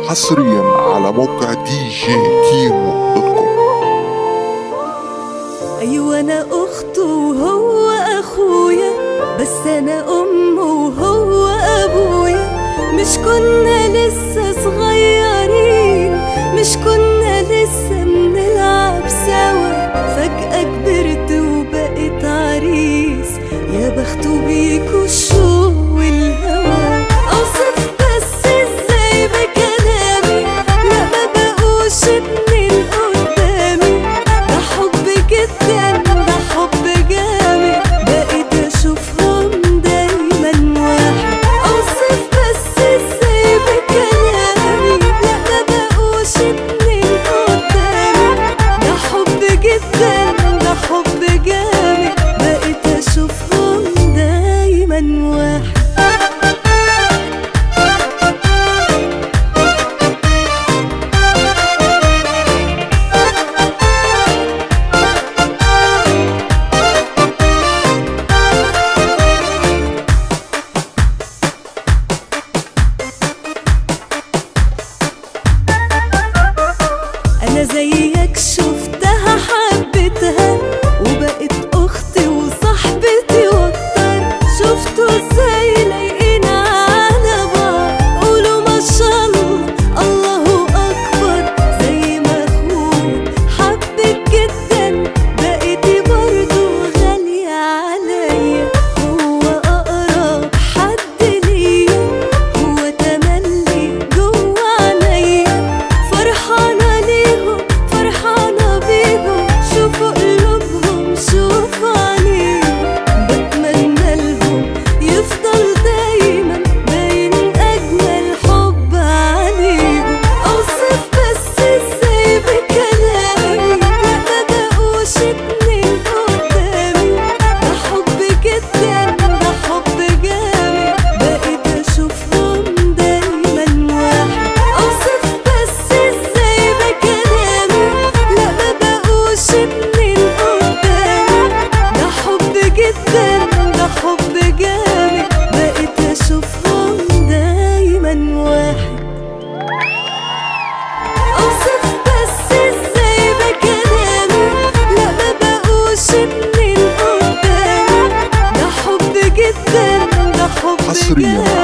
حصريا على موقع دي جي كيمو دوت كوم أيوة أنا أخته وهو أخويا بس أنا أمه وهو أبويا مش كنا لسه صغيرين مش كنا لسه بنلعب سوا فجأة كبرت وبقيت عريس يا بخته بيكوا الشوق والهوى أوصف بس ازاي بكلامي لا ما بقوش اتنين قدامي ده حب جدا ده حب جامد بقيت اشوفهم دايما واحد اوصف بس ازاي بكلامي لا ما بقوش اتنين قدامي ده حب جدا ده حب جامد بقيت اشوفهم دايما واحد انا زيك شفتها حبيتها وبقت اختي وصاحبتي واكتر شفتوا ازاي لايقين على بعض قولوا ما شاء الله الله اكبر زي ما اخويا حبك جدا بقيتي برضو غالية عليا هو اقرب حد ليا هو تملي جوا عينيا فرحانة ليهم فرحانة بيهم شوفوا قلوبهم شوفوا عينيهم بتمنى لهم يفضل دايما باين أجمل حب عليهم أوصف بس ازاي بكلامي لا ما بقوش اتنين قدامي ده حب جدا ده حب جامد بقيت أشوفهم دايما واحد أوصف بس ازاي بكلامي لا ما بقوش اتنين قدامي ده حب جدا ده حب جامد بقيت أشوفهم دايما واحد أوصف بس ازاي بكلامي لا ما بقوش اتنين قدامي ده حب جدا ده حب حصريا جامد